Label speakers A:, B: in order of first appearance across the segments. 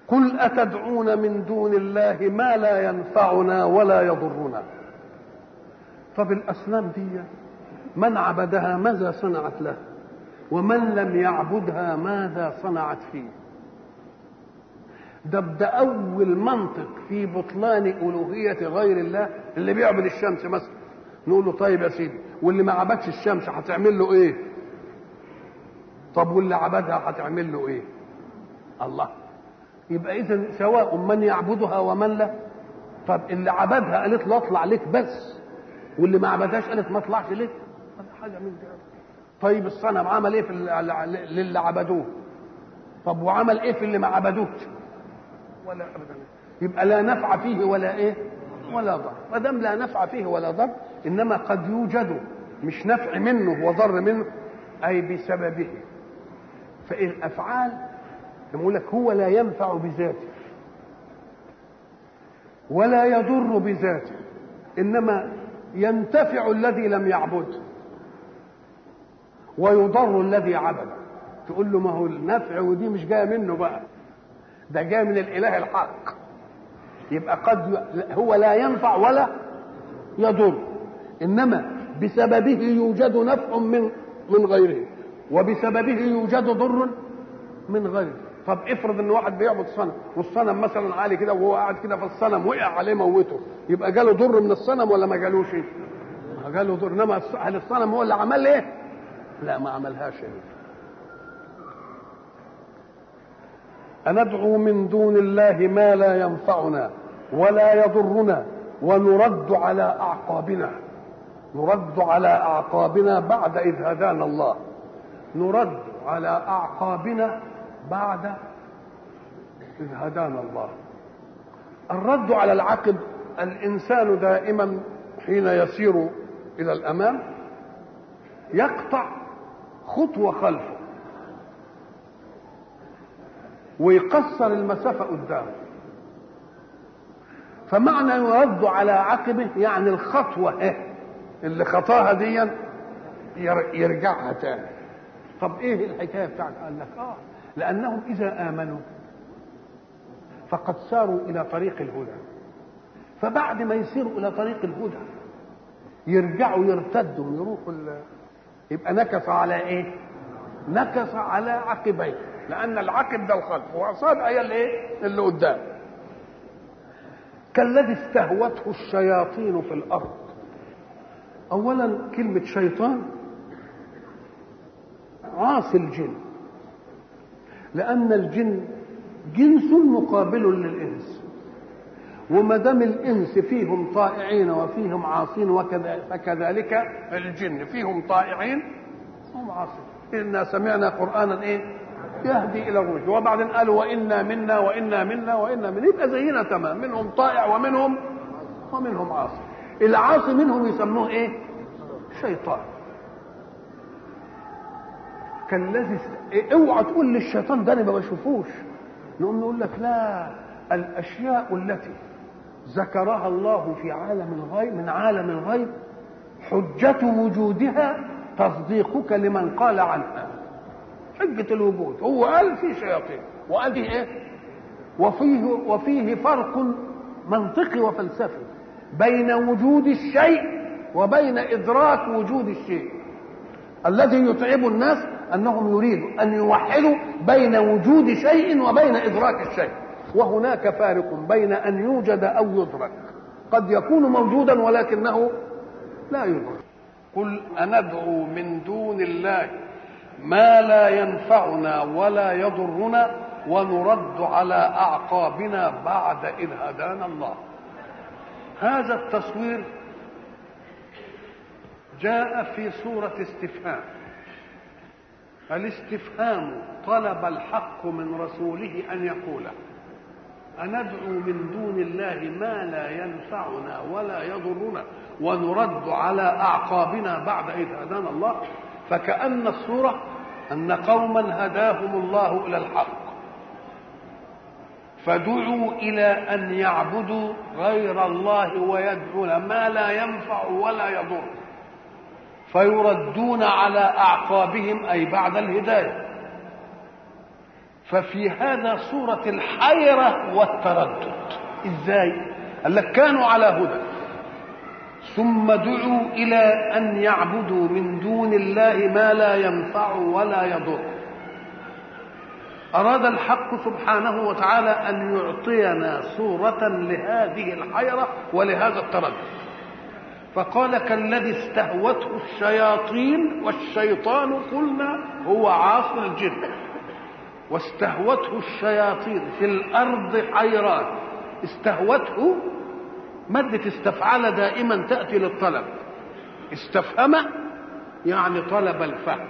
A: قل أتدعون من دون الله ما لا ينفعنا ولا يضرنا طب الأصنام دي من عبدها ماذا صنعت له ومن لم يعبدها ماذا صنعت فيه ده ده أول منطق في بطلان ألوهية غير الله اللي بيعبد الشمس مثلا نقول له طيب يا سيدي واللي ما عبدش الشمس هتعمل له ايه طب واللي عبدها هتعمل له ايه الله يبقى اذا سواء من يعبدها ومن لا طب اللي عبدها قالت له اطلع لك بس واللي ما عبدهاش قالت ما اطلعش لك حاجه من دي طيب الصنم عمل ايه في للي عبدوه طب وعمل ايه في اللي ما عبدوش ولا ابدا يبقى لا نفع فيه ولا ايه ولا ضر ما دام لا نفع فيه ولا ضر انما قد يوجد مش نفع منه وضر منه اي بسببه فالافعال يقول لك هو لا ينفع بذاته ولا يضر بذاته انما ينتفع الذي لم يعبده ويضر الذي عبد تقول له ما هو النفع ودي مش جايه منه بقى ده جاي من الاله الحق يبقى قد هو لا ينفع ولا يضر انما بسببه يوجد نفع من من غيره وبسببه يوجد ضر من غيره طب افرض ان واحد بيعبد صنم والصنم مثلا عالي كده وهو قاعد كده في الصنم وقع عليه موته يبقى جاله ضر من الصنم ولا ما جالوش ما جاله ضر انما هل الصنم هو اللي عمل ايه لا ما عملهاش يعني. أندعو من دون الله ما لا ينفعنا ولا يضرنا ونرد على أعقابنا نرد على أعقابنا بعد إذ هدانا الله نرد على أعقابنا بعد إذ هدانا الله الرد على العقب الإنسان دائما حين يسير إلى الأمام يقطع خطوة خلفه ويقصر المسافة قدامه فمعنى يرد على عقبه يعني الخطوة ايه اللي خطاها دي يرجعها تاني طب ايه الحكاية بتاعت قال لك اه لأنهم إذا آمنوا فقد ساروا إلى طريق الهدى فبعد ما يسيروا إلى طريق الهدى يرجعوا يرتدوا يروحوا يبقى نكص على ايه نكص على عقبيه لان العقب ده الخلف واصابع هي الايه اللي قدام كالذي استهوته الشياطين في الارض اولا كلمه شيطان عاصي الجن لان الجن جنس مقابل للانس وما دام الانس فيهم طائعين وفيهم عاصين وكذا فكذلك الجن فيهم طائعين وهم عاصين انا سمعنا قرانا ايه يهدي الى الرشد وبعدين قالوا وانا منا وانا منا وانا منا يبقى زينا تمام منهم طائع ومنهم ومنهم عاصي العاصي منهم يسموه ايه شيطان كالذي إيه اوعى تقول للشيطان ده انا ما بشوفوش نقوم نقول لك لا الاشياء التي ذكرها الله في عالم الغيب من عالم الغيب حجة وجودها تصديقك لمن قال عنها حجة الوجود هو قال في شياطين وقال دي ايه وفيه وفيه فرق منطقي وفلسفي بين وجود الشيء وبين إدراك وجود الشيء الذي يتعب الناس أنهم يريدوا أن يوحدوا بين وجود شيء وبين إدراك الشيء وهناك فارق بين ان يوجد او يدرك قد يكون موجودا ولكنه لا يدرك قل اندعو من دون الله ما لا ينفعنا ولا يضرنا ونرد على اعقابنا بعد اذ هدانا الله هذا التصوير جاء في سوره استفهام الاستفهام طلب الحق من رسوله ان يقوله أندعو من دون الله ما لا ينفعنا ولا يضرنا ونرد على أعقابنا بعد إذ هدانا الله فكأن الصورة أن قوما هداهم الله إلى الحق فدعوا إلى أن يعبدوا غير الله ويدعون ما لا ينفع ولا يضر فيردون على أعقابهم أي بعد الهداية ففي هذا صورة الحيرة والتردد ازاي قال لك كانوا على هدى ثم دعوا إلى أن يعبدوا من دون الله ما لا ينفع ولا يضر أراد الحق سبحانه وتعالى أن يعطينا صورة لهذه الحيرة ولهذا التردد فقال كالذي استهوته الشياطين والشيطان قلنا هو عاصي الجن واستهوته الشياطين في الأرض حيران استهوته مادة استفعل دائما تأتي للطلب استفهم يعني طلب الفهم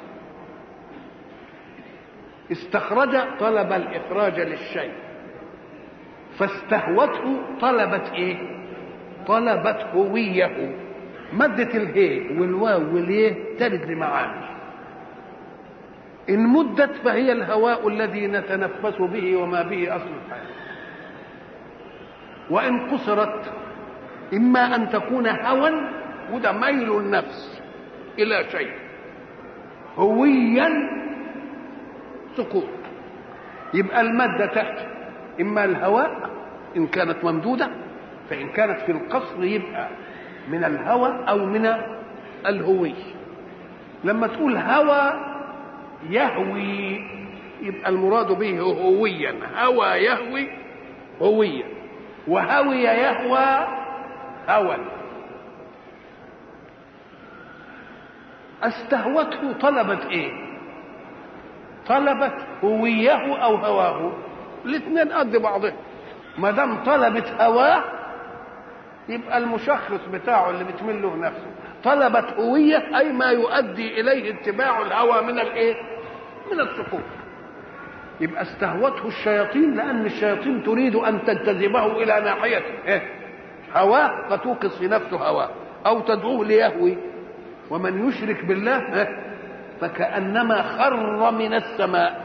A: استخرج طلب الإخراج للشيء فاستهوته طلبت إيه طلبت هويه مادة الهي والواو واليه ترد لمعاني إن مدت فهي الهواء الذي نتنفس به وما به أصل الحياة وإن قصرت إما أن تكون هوى وده ميل النفس إلى شيء هويا سقوط يبقى المادة تحت إما الهواء إن كانت ممدودة فإن كانت في القصر يبقى من الهوى أو من الهوي لما تقول هوى يهوي يبقى المراد به هويا هوى يهوي هويا وهوي يهوى هوى استهوته طلبت ايه طلبت هويه او هواه الاثنين قد بعضهم ما دام طلبت هواه يبقى المشخص بتاعه اللي بتميل له نفسه طلبت هويه اي ما يؤدي اليه اتباع الهوى من الايه من السقوط يبقى استهوته الشياطين لان الشياطين تريد ان تجتذبه الى ناحيته إيه؟ هواه فتوقظ في نفسه هواه او تدعوه ليهوي ومن يشرك بالله إيه؟ فكانما خر من السماء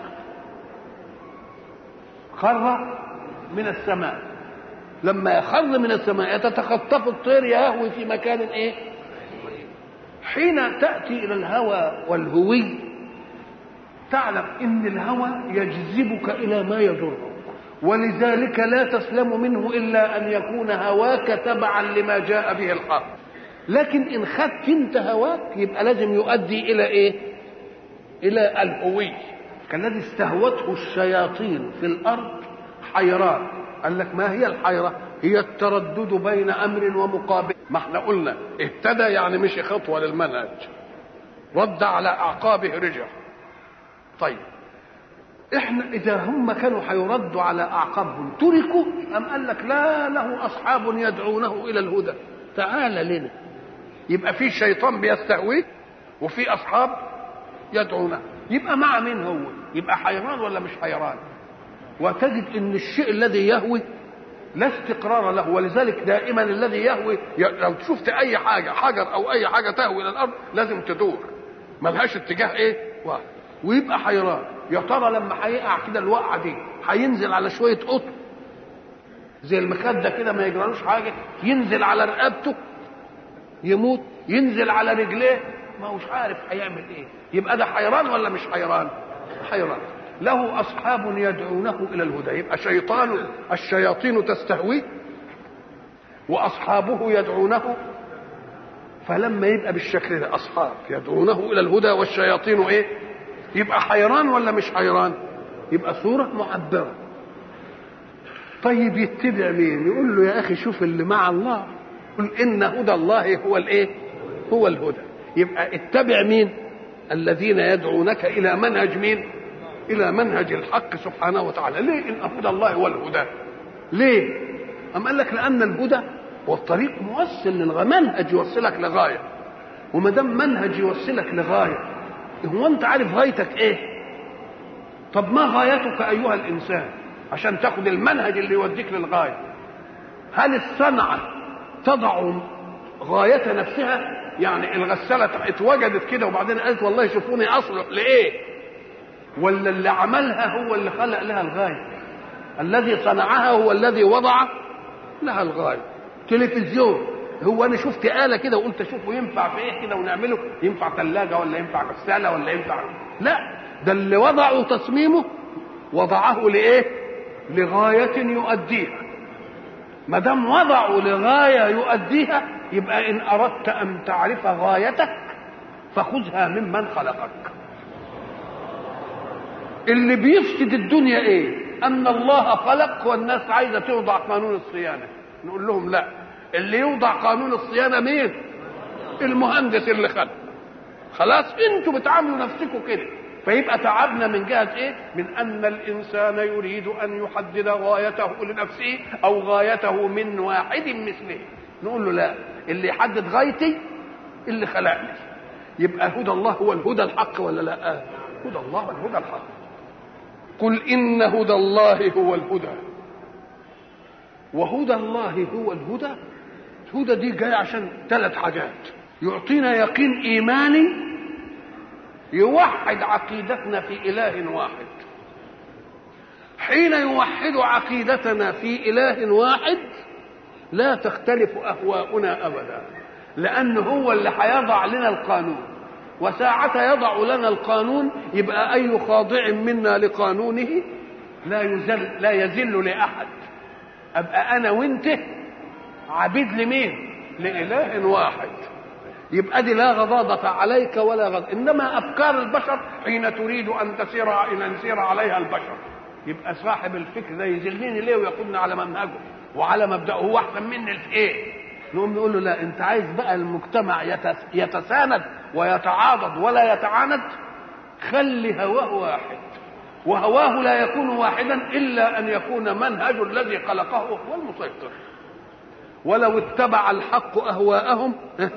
A: خر من السماء لما يخر من السماء يتتخطف الطير يهوي في مكان ايه حين تاتي الى الهوى والهوي تعلم ان الهوى يجذبك الى ما يضرك ولذلك لا تسلم منه الا ان يكون هواك تبعا لما جاء به الحق لكن ان خدت انت هواك يبقى لازم يؤدي الى ايه الى الهوي كالذي استهوته الشياطين في الارض حيران قال لك ما هي الحيره هي التردد بين امر ومقابل ما احنا قلنا اهتدى يعني مشي خطوه للمنهج رد على اعقابه رجع طيب احنا اذا هم كانوا هيردوا على اعقابهم تركوا ام قال لك لا له اصحاب يدعونه الى الهدى تعال لنا يبقى في شيطان بيستهويه وفي اصحاب يدعونه يبقى مع مين هو يبقى حيران ولا مش حيران وتجد ان الشيء الذي يهوي لا استقرار له ولذلك دائما الذي يهوي لو شفت اي حاجه حجر او اي حاجه تهوي الى الارض لازم تدور ملهاش اتجاه ايه واحد ويبقى حيران يا ترى لما هيقع كده الوقعه دي هينزل على شويه قطن زي المخده كده ما يجرالوش حاجه ينزل على رقبته يموت ينزل على رجليه ما هوش عارف هيعمل ايه يبقى ده حيران ولا مش حيران حيران له اصحاب يدعونه الى الهدى يبقى شيطان الشياطين تستهويه واصحابه يدعونه فلما يبقى بالشكل ده اصحاب يدعونه الى الهدى والشياطين ايه يبقى حيران ولا مش حيران يبقى صورة معبرة طيب يتبع مين يقول له يا أخي شوف اللي مع الله قل إن هدى الله هو الإيه هو الهدى يبقى اتبع مين الذين يدعونك إلى منهج مين إلى منهج الحق سبحانه وتعالى ليه إن هدى الله هو الهدى ليه أم قال لك لأن الهدى والطريق موصل للغاية منهج يوصلك لغاية وما دام منهج يوصلك لغاية هو أنت عارف غايتك إيه طب ما غايتك أيها الإنسان عشان تاخد المنهج اللي يوديك للغاية هل الصنعة تضع غاية نفسها يعني الغسالة اتوجدت كده وبعدين قالت والله شوفوني أصلح لإيه ولا اللي عملها هو اللي خلق لها الغاية الذي صنعها هو الذي وضع لها الغاية تلفزيون هو انا شفت آلة كده وقلت اشوفه ينفع في ايه كده ونعمله ينفع ثلاجة ولا ينفع غسالة ولا ينفع لا ده اللي وضعوا تصميمه وضعه لايه لغايه يؤديها ما دام وضعوا لغايه يؤديها يبقى ان اردت ان تعرف غايتك فخذها ممن خلقك اللي بيفسد الدنيا ايه ان الله خلق والناس عايزه توضع قانون الصيانه نقول لهم لا اللي يوضع قانون الصيانه مين المهندس اللي خلق خلاص انتوا بتعاملوا نفسكم كده فيبقى تعبنا من جهه ايه من ان الانسان يريد ان يحدد غايته لنفسه او غايته من واحد مثله نقول له لا اللي يحدد غايتي اللي خلقني يبقى هدى الله هو الهدى الحق ولا لا هدى الله الهدى الحق قل ان هدى الله هو الهدى وهدى الله هو الهدى الهدى دي جاي عشان ثلاث حاجات يعطينا يقين ايماني يوحد عقيدتنا في اله واحد حين يوحد عقيدتنا في اله واحد لا تختلف اهواؤنا ابدا لان هو اللي هيضع لنا القانون وساعة يضع لنا القانون يبقى أي خاضع منا لقانونه لا يزل لا يزل لأحد أبقى أنا وأنت عبيد لمين؟ لإله واحد يبقى دي لا غضاضة عليك ولا غض إنما أفكار البشر حين تريد أن تسير أن يسير عليها البشر يبقى صاحب الفكر ده يذلني ليه ويقودني على منهجه وعلى مبدأه هو أحسن مني في إيه؟ نقوم نقول له لا أنت عايز بقى المجتمع يتساند ويتعاضد ولا يتعاند خلي هواه واحد وهواه لا يكون واحدا الا ان يكون منهج الذي خلقه هو المسيطر ولو اتبع الحق اهواءهم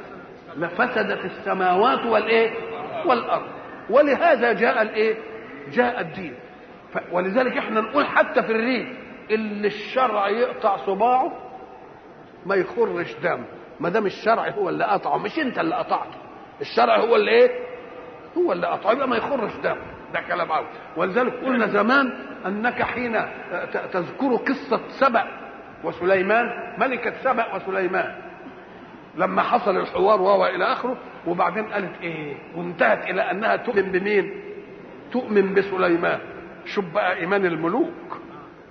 A: لفسدت السماوات والايه والارض ولهذا جاء الايه جاء الدين ولذلك احنا نقول حتى في الريف اللي الشرع يقطع صباعه ما يخرش دم ما دام الشرع هو اللي قطعه مش انت اللي قطعته الشرع هو اللي ايه هو اللي قطعه يبقى ما يخرش دم ده كلام عاوز ولذلك قلنا زمان انك حين تذكر قصه سبأ وسليمان ملكة سبأ وسليمان لما حصل الحوار وهو الى اخره وبعدين قالت ايه وانتهت الى انها تؤمن بمين تؤمن بسليمان شوف بقى ايمان الملوك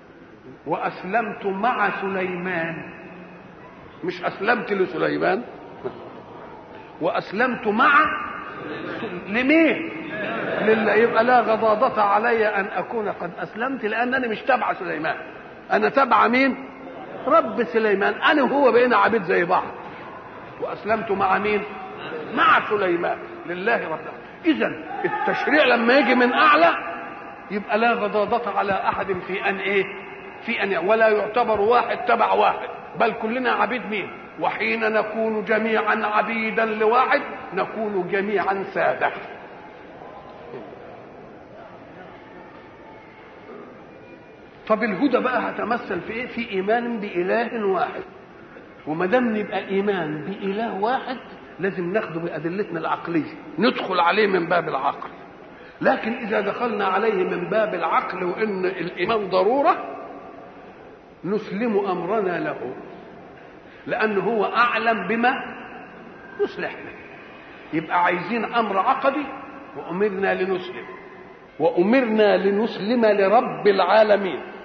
A: واسلمت مع سليمان مش اسلمت لسليمان واسلمت مع لمين لله يبقى لا غضاضة علي ان اكون قد اسلمت لانني مش تبع سليمان انا تبع مين رب سليمان انا وهو بقينا عبيد زي بعض واسلمت مع مين مع سليمان لله رب اذا التشريع لما يجي من اعلى يبقى لا غضاضة على احد في ان ايه في ان ولا يعتبر واحد تبع واحد بل كلنا عبيد مين وحين نكون جميعا عبيدا لواحد نكون جميعا ساده طب الهدى بقى هتمثل في ايه في ايمان باله واحد وما دام نبقى ايمان باله واحد لازم ناخده بادلتنا العقليه ندخل عليه من باب العقل لكن اذا دخلنا عليه من باب العقل وان الايمان ضروره نسلم امرنا له لانه هو اعلم بما يصلحنا يبقى عايزين امر عقدي وامرنا لنسلم وامرنا لنسلم لرب العالمين